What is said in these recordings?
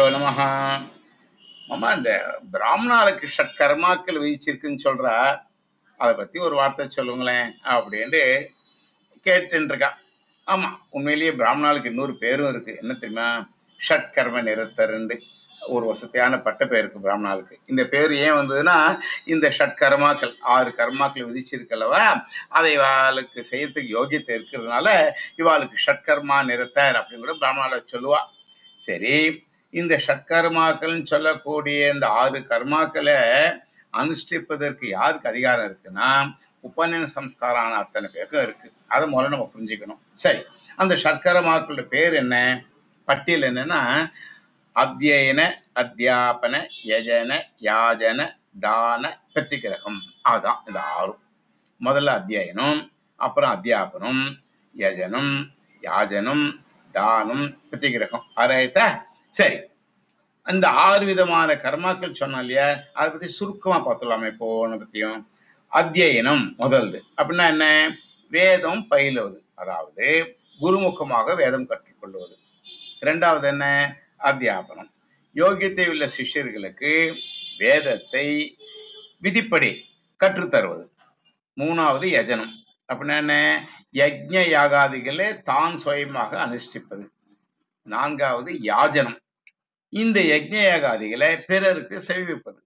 நமஹ மாமா இந்த பிராமணாளுக்கு ஷட் கர்மாக்கள் விதிச்சிருக்குன்னு சொல்றா அதை பத்தி ஒரு வார்த்தை சொல்லுங்களேன் அப்படின்ட்டு கேட்டுட்டு இருக்கா ஆமா உண்மையிலேயே பிராமணாளுக்கு இன்னொரு பேரும் இருக்கு என்ன தெரியுமா ஷட் கர்ம நிறுத்தருண்டு ஒரு வசதியான பட்ட பேர் இருக்கு பிராமணாளுக்கு இந்த பேர் ஏன் வந்ததுன்னா இந்த ஷட் கர்மாக்கள் ஆறு கர்மாக்கள் விதிச்சிருக்கல்லவா அதை இவாளுக்கு செய்யறதுக்கு யோகியத்தை இருக்கிறதுனால இவாளுக்கு ஷட் கர்மா நிறுத்தர் அப்படின்னு கூட பிராமணால சொல்லுவா சரி இந்த ஷட்கர்மாக்கள்னு சொல்லக்கூடிய இந்த ஆறு கர்மாக்களை அனுஷ்டிப்பதற்கு யாருக்கு அதிகாரம் இருக்குன்னா உபநயன சம்ஸ்காரான அத்தனை பேருக்கும் இருக்கு அதை முதல்ல நம்ம புரிஞ்சுக்கணும் சரி அந்த ஷட்கர்மாக்களோட பேர் என்ன பட்டியல் என்னன்னா அத்தியன அத்தியாபன யஜன யாஜன தான பிரதிகிரகம் அதான் இந்த ஆறும் முதல்ல அத்தியனம் அப்புறம் அத்தியாபனம் யஜனம் யாஜனம் தானம் பிரதிகிரகம் ஆராயிட்டா சரி அந்த ஆறு விதமான கர்மாக்கள் சொன்னோம் இல்லையா அதை பத்தி சுருக்கமா பார்த்துடலாமே இப்போ ஒன்று பத்தியும் அத்தியனம் முதல்து அப்படின்னா என்ன வேதம் பயிலுவது அதாவது குருமுகமாக வேதம் கற்றுக்கொள்வது இரண்டாவது என்ன அத்தியாபனம் யோகியத்தை உள்ள சிஷ்யர்களுக்கு வேதத்தை விதிப்படி கற்றுத்தருவது மூணாவது யஜனம் அப்படின்னா என்ன யஜ்ஞ யாகாதிகளை தான் சுயமாக அனுஷ்டிப்பது நான்காவது யாஜனம் இந்த யஜ்ஞ யாகாதிகளை பிறருக்கு செவிப்பது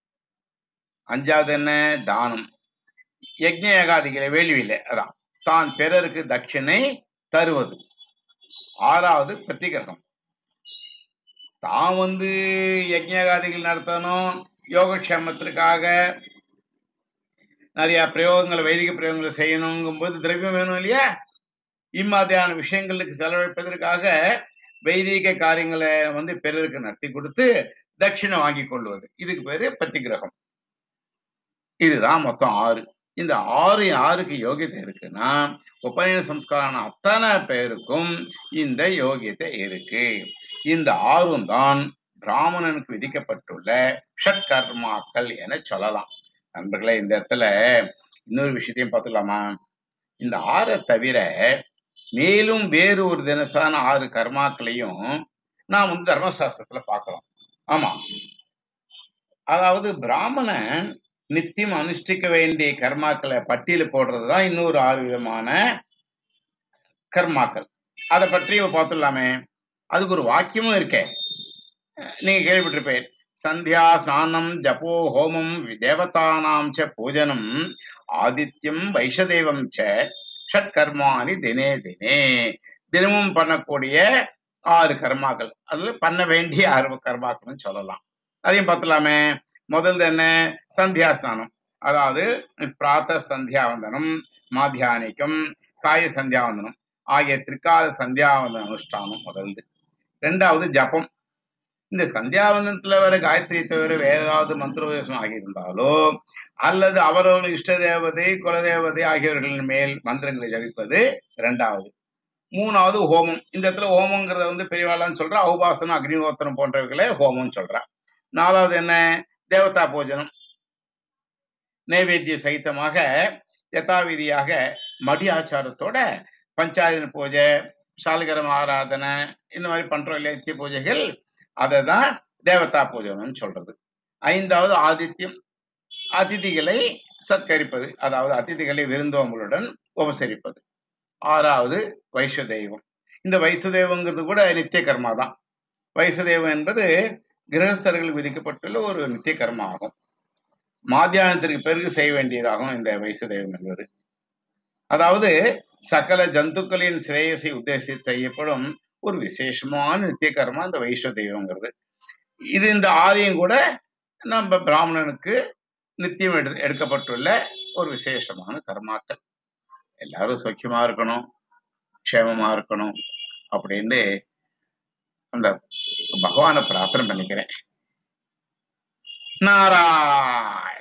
அஞ்சாவது என்ன தானம் யஜ்ஞ யாகாதிகளை வேள்வியில அதான் தான் பிறருக்கு தட்சிணை தருவது ஆறாவது பிரத்திகிரகம் தான் வந்து யஜ்ஞகாதிகள் நடத்தணும் யோகக்ஷேமத்திற்காக நிறைய பிரயோகங்களை வைதிக பிரயோகங்களை செய்யணுங்கும்போது திரவியம் வேணும் இல்லையா இம்மாதிரியான விஷயங்களுக்கு செலவழிப்பதற்காக வைதிக காரியங்களை வந்து பிறருக்கு நடத்தி கொடுத்து தட்சிணை வாங்கி கொள்வது இதுக்கு பேரு பிரத்திகிரகம் இதுதான் மொத்தம் ஆறு இந்த ஆறு ஆறுக்கு யோகியத்தை இருக்குன்னா உபநயன சம்ஸ்காரான அத்தனை பேருக்கும் இந்த யோகியத்தை இருக்கு இந்த ஆறும் தான் பிராமணனுக்கு விதிக்கப்பட்டுள்ள ஷட்கர்மாக்கள் என சொல்லலாம் நண்பர்களே இந்த இடத்துல இன்னொரு விஷயத்தையும் பார்த்துக்கலாமா இந்த ஆறை தவிர மேலும் வேறு ஒரு தினசான ஆறு கர்மாக்களையும் நாம் வந்து தர்மசாஸ்திரத்துல பார்க்கலாம் ஆமா அதாவது பிராமணன் நித்தியம் அனுஷ்டிக்க வேண்டிய கர்மாக்களை பட்டியல போடுறதுதான் இன்னொரு ஆறு விதமான கர்மாக்கள் அதை பற்றி பார்த்துடலாமே அதுக்கு ஒரு வாக்கியமும் இருக்கே நீங்க கேள்விப்பட்டிருப்பேன் சந்தியா ஸ்நானம் ஜபோ ஹோமம் தேவதானாம் ச பூஜனம் ஆதித்யம் வைஷதேவம் ச ஷட்கர்மானி தினே தினே தினமும் பண்ணக்கூடிய ஆறு கர்மாக்கள் அதுல பண்ண வேண்டிய ஆறு கர்மாக்கள்னு சொல்லலாம் அதையும் பார்த்துலாமே முதல்ல என்ன சந்தியா ஸ்நானம் அதாவது பிராத்த சந்தியாவந்தனம் மாத்தியானிக்கம் சாய சந்தியாவந்தனம் ஆகிய திரிகால சந்தியாவந்தன அனுஷ்டானம் முதல்து ரெண்டாவது ஜபம் இந்த சந்தியாவந்தனத்துல வர காயத்ரி தவிர வேற ஏதாவது மந்திரோபதேசம் ஆகியிருந்தாலோ அல்லது அவரவர்கள் இஷ்ட தேவதை குலதேவதை ஆகியவர்களின் மேல் மந்திரங்களை ஜபிப்பது இரண்டாவது மூணாவது ஹோமம் இந்த இடத்துல ஹோமங்கிறத வந்து பெரியவாளான்னு சொல்றா உபாசனம் அக்னிஹோத்திரம் போன்றவைகளை ஹோமம் சொல்றா நாலாவது என்ன தேவதா பூஜனம் நைவேத்திய சகிதமாக யதாவிதியாக மடி ஆச்சாரத்தோட பஞ்சாயத்து பூஜை சாலிகரம் ஆராதனை இந்த மாதிரி பண்றோம் இல்லையா நித்திய பூஜைகள் அதை தான் தேவதா பூஜனம்னு சொல்றது ஐந்தாவது ஆதித்யம் அதிதிகளை சத்கரிப்பது அதாவது அதிதிகளை விருந்தோம்பலுடன் உபசரிப்பது ஆறாவது வைஷதெய்வம் இந்த வைசுதெய்வங்கிறது கூட நித்திய கர்மா தான் வைசுதெய்வம் என்பது கிரகஸ்தர்கள் விதிக்கப்பட்டுள்ள ஒரு நித்திய கர்மா ஆகும் மாத்தியானத்திற்கு பிறகு செய்ய வேண்டியதாகும் இந்த வைசுதெய்வம் என்பது அதாவது சகல ஜந்துக்களின் சிரேயசை உத்தேசித்து செய்யப்படும் ஒரு விசேஷமான நித்திய கர்மா இந்த வைஷ்ண தெய்வங்கிறது இது இந்த ஆரியம் கூட நம்ம பிராமணனுக்கு நித்தியம் எடு எடுக்கப்பட்டுள்ள ஒரு விசேஷமான கர்மாக்கள் எல்லாரும் சௌக்கியமா இருக்கணும் க்ஷேமமா இருக்கணும் அப்படின்னு அந்த பகவானை பிரார்த்தனை பண்ணிக்கிறேன் நாராயண